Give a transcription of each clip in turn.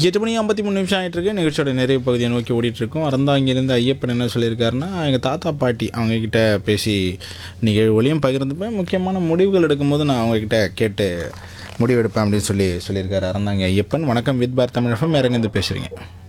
எட்டு மணி ஐம்பத்தி மூணு நிமிஷம் ஆகிட்டு இருக்கு நிகழ்ச்சியோட நிறைவு பகுதியை நோக்கி ஓடிட்டு இருக்கோம் அறந்தாங்கிருந்து ஐயப்பன் என்ன சொல்லியிருக்காருன்னா எங்கள் தாத்தா பாட்டி அவங்கக்கிட்ட பேசி நிகழ்வுகளையும் பகிர்ந்துப்பேன் முக்கியமான முடிவுகள் எடுக்கும்போது நான் அவங்கக்கிட்ட கேட்டு முடிவெடுப்பேன் அப்படின்னு சொல்லி சொல்லியிருக்காரு அறந்தாங்க ஐயப்பன் வணக்கம் வித் பார் தமிழகம் இறங்கிருந்து பேசுகிறீங்க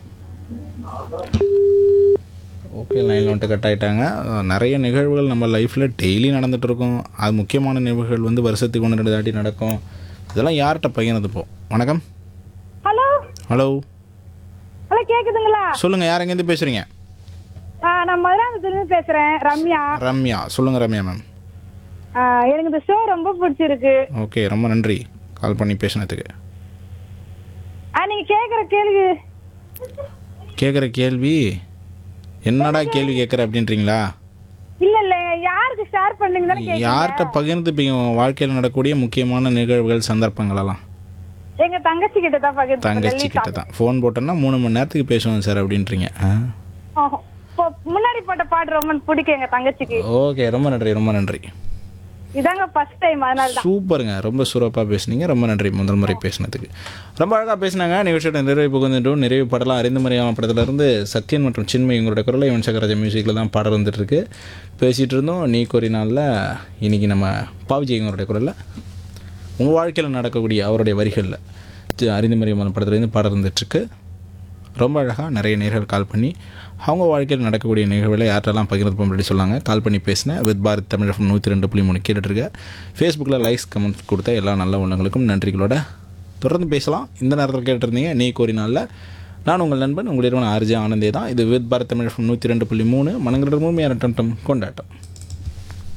ஓகே லைனில் வந்துட்டு கட் ஆகிட்டாங்க நிறைய நிகழ்வுகள் நம்ம லைஃப்பில் டெய்லி நடந்துட்டு இருக்கும் அது முக்கியமான நிகழ்வுகள் வந்து வருஷத்துக்கு ஒன்று ரெண்டு தாட்டி நடக்கும் இதெல்லாம் யார்கிட்ட பகிர்ந்துப்போம் வணக்கம் ஹலோ ஹலோ ஹலோ கேக்குதுங்களா சொல்லுங்கள் யார் எங்கேருந்து பேசுகிறீங்க ஆ, நான் மதுராந்தகத்துலேருந்து பேசுறேன் ரம்யா ரம்யா சொல்லுங்கள் ரம்யா மேம் ஆ, எனக்கு இந்த ஷோ ரொம்ப பிடிச்சிருக்கு ஓகே ரொம்ப நன்றி கால் பண்ணி பேசினதுக்கு ஆ நீங்க கேக்குற கேள்வி கேட்குற கேள்வி என்னடா கேள்வி கேட்குற அப்படின்றீங்களா இல்ல இல்ல யாருக்கு ஷேர் பண்ணீங்க தானே கேக்குறீங்க? யார்கிட்ட பகிர்ந்துப்பீங்க உங்கள் வாழ்க்கையில் நடக்கக்கூடிய முக்கியமான நிகழ்வுகள் சந்தர்ப்பங்களெல்லாம் எங்க தங்கச்சி கிட்ட தான் பகிர்ந்து தங்கச்சி கிட்ட தான் ஃபோன் போட்டோன்னா மூணு மணி நேரத்துக்கு பேசுவோம் சார் அப்படின்றீங்க ஆ ஆஹா. இப்போ முன்னாடி போட்ட பாட்டு ரொம்ப பிடிக்கும் எங்க தங்கச்சிக்கு ஓகே ரொம்ப நன்றி ரொம்ப நன்றி இதாங்க ஃபர்ஸ்ட் டைம் அதனால தான் சூப்பருங்க ரொம்ப சிறப்பாக பேசுனீங்க ரொம்ப நன்றி முதல் முறை பேசினதுக்கு ரொம்ப அழகாக பேசினாங்க நிகழ்ச்சியோட நிறைவு புகுந்துட்டும் நிறைவு படலாம் அறிந்து மறியாம படத்துலேருந்து சத்யன் மற்றும் சின்மை உங்களுடைய குரலை யுவன் சக்கராஜா மியூசிக்கில் தான் பாடல் வந்துட்டுருக்கு பேசிகிட்டு இருந்தோம் நீ கோரி நாளில் இன்றைக்கி நம்ம பாவிஜி எங்களுடைய குரலில் உங்கள் வாழ்க்கையில் நடக்கக்கூடிய அவருடைய வரிகளில் தி- அறிந்து மறியாம படத்துலேருந்து பாடல் வந்துட்டுருக்கு ரொம்ப அழகாக நிறைய நேர்கள் கால் பண்ணி அவங்க வாழ்க்கையில் நடக்கக்கூடிய நிகழ்வுகளை யார்ட்டெல்லாம் பகிர்ந்துப்போம் அப்படி சொன்னாங்க கால் பண்ணி பேசினேன் வித் பாரத் தமிழ் எஃப்எம் நூற்றி ரெண்டு புள்ளி மூணு கேட்டுட்ருக்கேன் ஃபேஸ்புக்கில் லைக்ஸ் கமெண்ட்ஸ் கொடுத்த எல்லா நல்ல உள்ளங்களுக்கும் நன்றிகளோட தொடர்ந்து பேசலாம் இந்த நேரத்தில் கேட்டிருந்தீங்க நீ கோரினாலில் நான் உங்கள் நண்பன் உங்களிடம் ஆர்ஜி ஆனந்தே தான் இது வித் பாரத் தமிழ் எஃப்எம் நூற்றி ரெண்டு புள்ளி மூணு மனங்களிடமும் யாரும் டம் டம் கொண்டாட்டம்